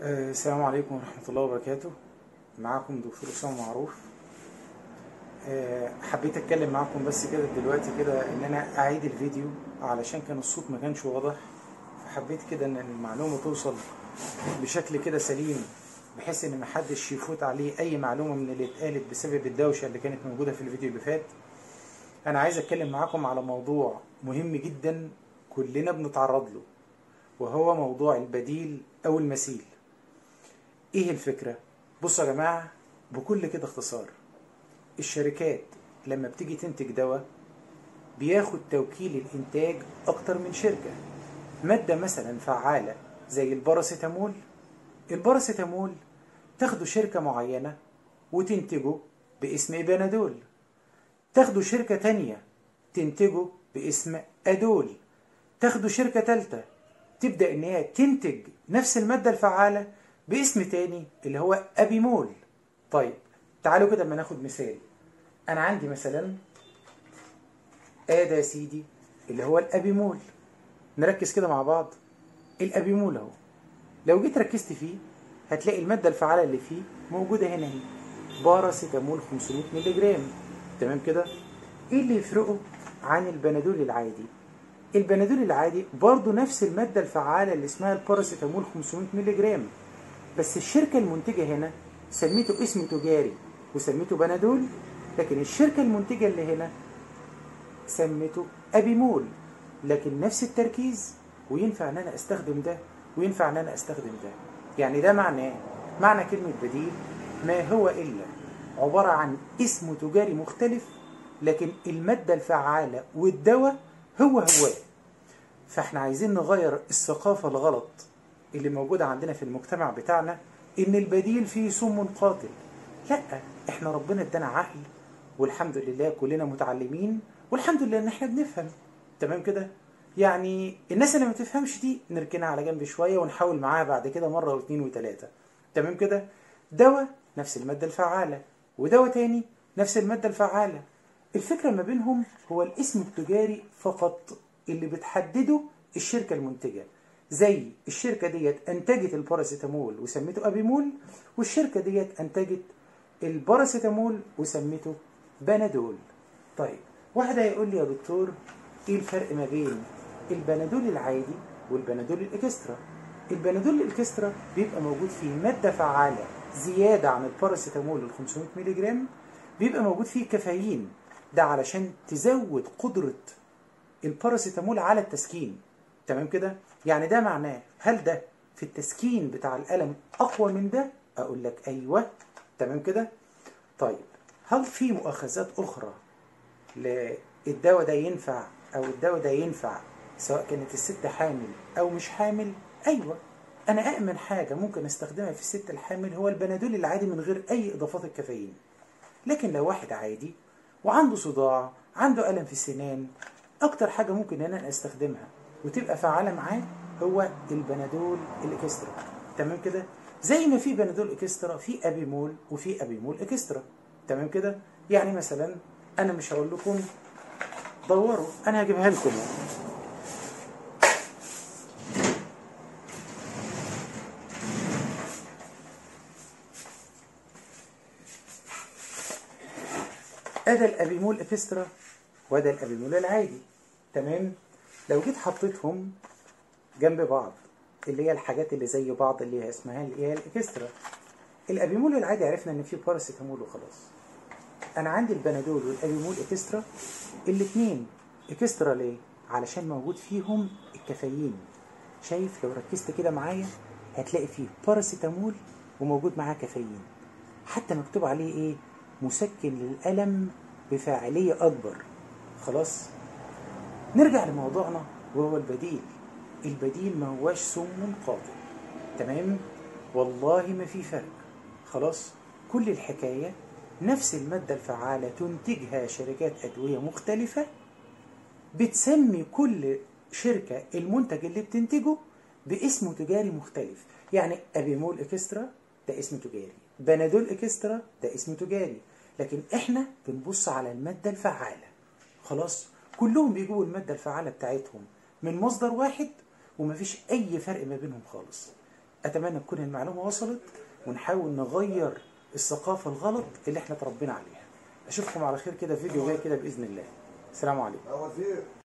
آه، السلام عليكم ورحمة الله وبركاته معاكم دكتور أسامة معروف آه، حبيت أتكلم معاكم بس كده دلوقتي كده إن أنا أعيد الفيديو علشان كان الصوت ما كانش واضح فحبيت كده إن المعلومة توصل بشكل كده سليم بحيث إن محدش يفوت عليه أي معلومة من اللي اتقالت بسبب الدوشة اللي كانت موجودة في الفيديو اللي فات أنا عايز أتكلم معاكم على موضوع مهم جدا كلنا بنتعرض له وهو موضوع البديل أو المثيل ايه الفكرة؟ بصوا يا جماعة بكل كده اختصار الشركات لما بتيجي تنتج دواء بياخد توكيل الانتاج اكتر من شركة مادة مثلا فعالة زي الباراسيتامول الباراسيتامول تاخده شركة معينة وتنتجه باسم بنادول تاخده شركة تانية تنتجه باسم أدول تاخده شركة تالتة تبدأ إن هي تنتج نفس المادة الفعالة باسم تاني اللي هو أبيمول طيب تعالوا كده اما ناخد مثال أنا عندي مثلا آده يا سيدي اللي هو الأبيمول نركز كده مع بعض الأبيمول أهو لو جيت ركزت فيه هتلاقي المادة الفعالة اللي فيه موجودة هنا اهي باراسيتامول 500 مللي جرام تمام كده ايه اللي يفرقه عن البنادول العادي البنادول العادي برضه نفس المادة الفعالة اللي اسمها الباراسيتامول 500 مللي جرام بس الشركة المنتجة هنا سميته اسم تجاري وسميته بنادول لكن الشركة المنتجة اللي هنا سميته أبيمول لكن نفس التركيز وينفع ان انا استخدم ده وينفع ان انا استخدم ده يعني ده معناه معنى كلمة بديل ما هو إلا عبارة عن اسم تجاري مختلف لكن المادة الفعالة والدواء هو هو فاحنا عايزين نغير الثقافة الغلط اللي موجودة عندنا في المجتمع بتاعنا ان البديل فيه سم قاتل لا احنا ربنا ادانا عقل والحمد لله كلنا متعلمين والحمد لله ان احنا بنفهم تمام كده يعني الناس اللي ما تفهمش دي نركنها على جنب شوية ونحاول معاها بعد كده مرة واثنين وثلاثة تمام كده دواء نفس المادة الفعالة ودواء تاني نفس المادة الفعالة الفكرة ما بينهم هو الاسم التجاري فقط اللي بتحدده الشركة المنتجة زي الشركة ديت أنتجت الباراسيتامول وسميته أبيمول والشركة ديت أنتجت الباراسيتامول وسميته بنادول طيب واحد هيقول لي يا دكتور ايه الفرق ما بين البنادول العادي والبنادول الاكسترا البنادول الاكسترا بيبقى موجود فيه مادة فعالة زيادة عن الباراسيتامول ال 500 مللي جرام بيبقى موجود فيه كافيين ده علشان تزود قدرة الباراسيتامول على التسكين تمام كده يعني ده معناه هل ده في التسكين بتاع الألم أقوى من ده أقول لك أيوة تمام كده طيب هل في مؤاخذات أخرى للدواء ده ينفع أو الدواء ده ينفع سواء كانت الست حامل أو مش حامل أيوة أنا أأمن حاجة ممكن أستخدمها في الست الحامل هو البنادول العادي من غير أي إضافات الكافيين لكن لو واحد عادي وعنده صداع عنده ألم في السنان أكتر حاجة ممكن إن أنا أستخدمها وتبقى فعالة معاه هو البنادول الإكسترا تمام كده زي ما في بنادول إكسترا في أبيمول وفي أبيمول إكسترا تمام كده يعني مثلا أنا مش هقول لكم دوروا أنا هجيبها لكم أدا الأبيمول إكسترا وده الأبيمول العادي تمام لو جيت حطيتهم جنب بعض اللي هي الحاجات اللي زي بعض اللي هي اسمها اللي هي الاكسترا الابيمول العادي عرفنا ان فيه باراسيتامول وخلاص انا عندي البنادول والابيمول اكسترا الاثنين اكسترا ليه علشان موجود فيهم الكافيين شايف لو ركزت كده معايا هتلاقي فيه باراسيتامول وموجود معاه كافيين حتى مكتوب عليه ايه مسكن للالم بفاعليه اكبر خلاص نرجع لموضوعنا وهو البديل البديل ما هواش سم قاتل تمام والله ما في فرق خلاص كل الحكاية نفس المادة الفعالة تنتجها شركات أدوية مختلفة بتسمي كل شركة المنتج اللي بتنتجه باسم تجاري مختلف يعني أبيمول إكسترا ده اسم تجاري بنادول إكسترا ده اسم تجاري لكن احنا بنبص على المادة الفعالة خلاص كلهم بيجيبوا المادة الفعالة بتاعتهم من مصدر واحد ومفيش أي فرق ما بينهم خالص اتمنى تكون المعلومه وصلت ونحاول نغير الثقافه الغلط اللي احنا اتربينا عليها اشوفكم على خير كده في فيديو جاي كده باذن الله السلام عليكم يا وزير